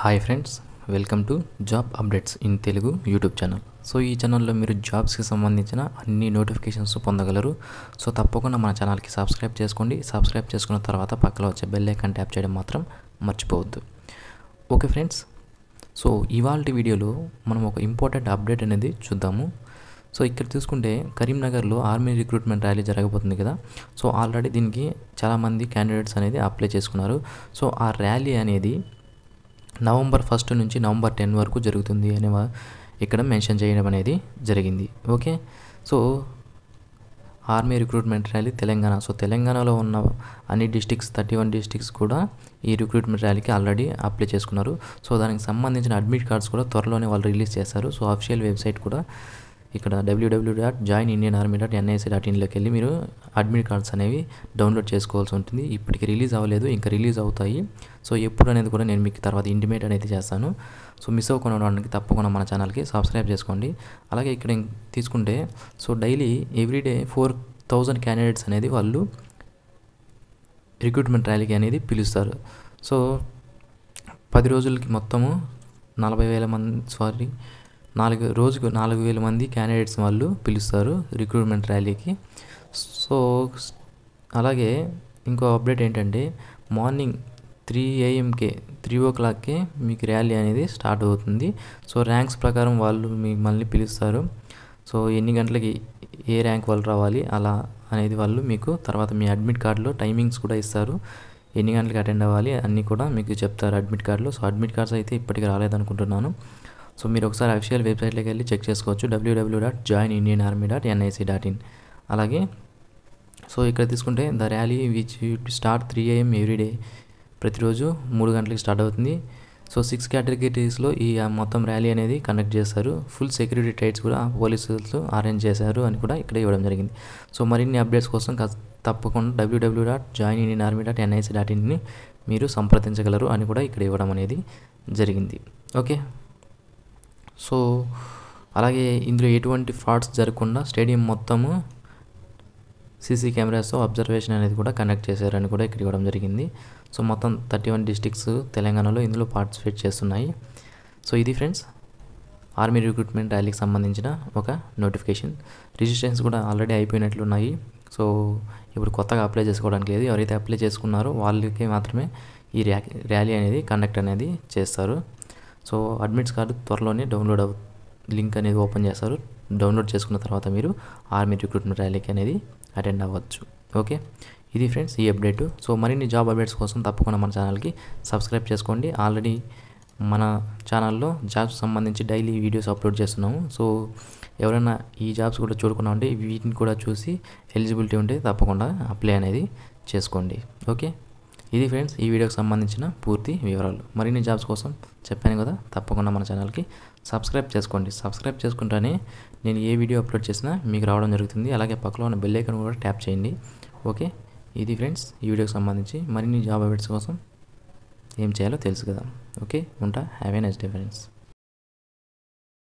hi friends welcome to job updates in Telugu YouTube channel so ఈ ఛానల్లో మీరు జాబ్స్కి సంబంధించిన అన్ని నోటిఫికేషన్స్ పొందగలరు సో తప్పకుండా మన ఛానల్కి సబ్స్క్రైబ్ చేసుకోండి సబ్స్క్రైబ్ చేసుకున్న తర్వాత పక్కన వచ్చే బెల్ ఐకాన్ ట్యాప్ చేయడం మాత్రం మర్చిపోవద్దు ఓకే ఫ్రెండ్స్ సో ఇవాళ వీడియోలో మనం ఒక ఇంపార్టెంట్ అప్డేట్ అనేది చూద్దాము సో ఇక్కడ చూసుకుంటే కరీంనగర్లో ఆర్మీ రిక్రూట్మెంట్ ర్యాలీ జరగబోతుంది కదా సో ఆల్రెడీ దీనికి చాలామంది క్యాండిడేట్స్ అనేది అప్లై చేసుకున్నారు సో ఆ ర్యాలీ అనేది నవంబర్ ఫస్ట్ నుంచి నవంబర్ టెన్ వరకు జరుగుతుంది అని వా- ఇక్కడ మెన్షన్ చేయడం అనేది జరిగింది okay so army recruitment rally Telangana so తెలంగాణలో ఉన్న అన్ని డిస్టిక్స్ థర్టీ వన్ డిస్టిక్స్ కూడా ఈ రిక్రూట్మెంట్ ర్యాలీకి ఆల్రెడీ అప్లై చేసుకున్నారు సో దానికి సంబంధించిన అడ్మిట్ కార్డ్స్ కూడా త్వరలోనే వాళ్ళు రిలీజ్ చేస్తారు సో అఫిషియల్ వెబ్సైట్ కూడా ఇక్కడ WWW dot join Indian army dot NIC dot ఇన్లోకి వెళ్ళి మీరు అడ్మిట్ కార్డ్స్ అనేవి డౌన్లోడ్ చేసుకోవాల్సి ఉంటుంది ఇప్పటికి రిలీజ్ అవ్వలేదు ఇంకా రిలీజ్ అవుతాయి సో ఎప్పుడు అనేది కూడా నేను మీకు తర్వాత ఇంటిమేట్ అనేది చేస్తాను సో మిస్ అవ్వకుండా ఉండడానికి తప్పకుండా మన ఛానల్కి సబ్స్క్రైబ్ చేసుకోండి అలాగే ఇక్కడ ఇం- తీసుకుంటే so daily everyday four thousand candidates అనేది వాళ్ళు రిక్రూట్మెంట్ ర్యాలీకి అనేది పిలుస్తారు సో పది రోజులకి మొత్తము నలభై వేల మంది సారీ నాలుగు రోజుకు నాలుగు వేల మంది క్యాండిడేట్స్ వాళ్ళు పిలుస్తారు రిక్రూట్మెంట్ ర్యాలీకి సో అలాగే ఇంకో అప్డేట్ ఏంటంటే మార్నింగ్ త్రీ ఏఎంకే త్రీ ఓ క్లాక్కే మీకు ర్యాలీ అనేది స్టార్ట్ అవుతుంది సో ర్యాంక్స్ ప్రకారం వాళ్ళు మిమ్మల్ని పిలుస్తారు సో ఎన్ని గంటలకి ఏ ర్యాంక్ వాళ్ళు రావాలి అలా అనేది వాళ్ళు మీకు తర్వాత మీ అడ్మిట్ కార్డులో టైమింగ్స్ కూడా ఇస్తారు ఎన్ని గంటలకు అటెండ్ అవ్వాలి అన్నీ కూడా మీకు చెప్తారు అడ్మిట్ కార్డులో సో అడ్మిట్ కార్డ్స్ అయితే ఇప్పటికి రాలేదనుకుంటున్నాను సో మీరు ఒకసారి అఫిషియల్ వెబ్సైట్లోకి వెళ్ళి చెక్ చేసుకోవచ్చు WWW dot join Indian army dot NIC dot in అలాగే సో ఇక్కడ తీసుకుంటే the rally which start three AM everyday ప్రతిరోజు మూడు గంటలకి స్టార్ట్ అవుతుంది సో సిక్స్ కేటగిరీస్లో ఈ ఆ మొత్తం ర్యాలీ అనేది కండక్ట్ చేస్తారు ఫుల్ సెక్యూరిటీ టైట్స్ కూడా పోలీసులు అరేంజ్ చేశారు అని కూడా ఇక్కడ ఇవ్వడం జరిగింది సో మరిన్ని అప్డేట్స్ కోసం కాస్త తప్పకుండా WWW dot join Indian army dot NIC dot ఇన్ని మీరు సంప్రదించగలరు అని కూడా ఇక్కడ ఇవ్వడం అనేది జరిగింది ఓకే సో అలాగే ఇందులో ఎటువంటి ఫ్రాడ్స్ జరగకుండా స్టేడియం మొత్తము సీసీ కెమెరాస్తో అబ్జర్వేషన్ అనేది కూడా కండక్ట్ చేశారని కూడా ఇక్కడ ఇవ్వడం జరిగింది సో మొత్తం థర్టీ వన్ డిస్టిక్స్ తెలంగాణలో ఇందులో పార్టిసిపేట్ చేస్తున్నాయి సో ఇది ఫ్రెండ్స్ ఆర్మీ రిక్రూట్మెంట్ ర్యాలీకి సంబంధించిన ఒక నోటిఫికేషన్ రిజిస్ట్రేషన్స్ కూడా ఆల్రెడీ అయిపోయినట్లు ఉన్నాయి సో ఇప్పుడు కొత్తగా అప్లై చేసుకోవడానికి లేదు ఎవరైతే అప్లై చేసుకున్నారో వాళ్ళకి మాత్రమే ఈ ర్యా ర్యాలీ అనేది కండక్ట్ అనేది చేస్తారు సో అడ్మిట్స్ కార్డు త్వరలోనే డౌన్లోడ్ అవు లింక్ అనేది ఓపెన్ చేస్తారు డౌన్లోడ్ చేసుకున్న తర్వాత మీరు ఆర్మీ రిక్రూట్మెంట్ ర్యాలీకి అనేది అటెండ్ అవ్వచ్చు ఓకే ఇది ఫ్రెండ్స్ ఈ అప్డేట్ సో మరిన్ని జాబ్ అప్డేట్స్ కోసం తప్పకుండా మన ఛానల్కి సబ్స్క్రైబ్ చేసుకోండి ఆల్రెడీ మన ఛానల్లో జాబ్స్ సంబంధించి డైలీ వీడియోస్ అప్లోడ్ చేస్తున్నాము సో ఎవరైనా ఈ జాబ్స్ కూడా చూడకుండా ఉంటే వీటిని కూడా చూసి ఎలిజిబిలిటీ ఉంటే తప్పకుండా అప్లై అనేది చేసుకోండి ఓకే ఇది ఫ్రెండ్స్ ఈ వీడియోకి సంబంధించిన పూర్తి వివరాలు మరిన్ని జాబ్స్ కోసం చెప్పాను కదా తప్పకుండా మన ఛానల్కి సబ్స్క్రైబ్ చేసుకోండి సబ్స్క్రైబ్ చేసుకుంటానే నేను ఏ వీడియో అప్లోడ్ చేసినా మీకు రావడం జరుగుతుంది అలాగే పక్కలో ఉన్న బెల్ ఐకాన్ కూడా ట్యాప్ చేయండి ఓకే ఇది ఫ్రెండ్స్ ఈ వీడియోకి సంబంధించి మరిన్ని జాబ్ అప్డేట్స్ కోసం ఏం చేయాలో తెలుసు కదా ఓకే ఉంటా have a next day friends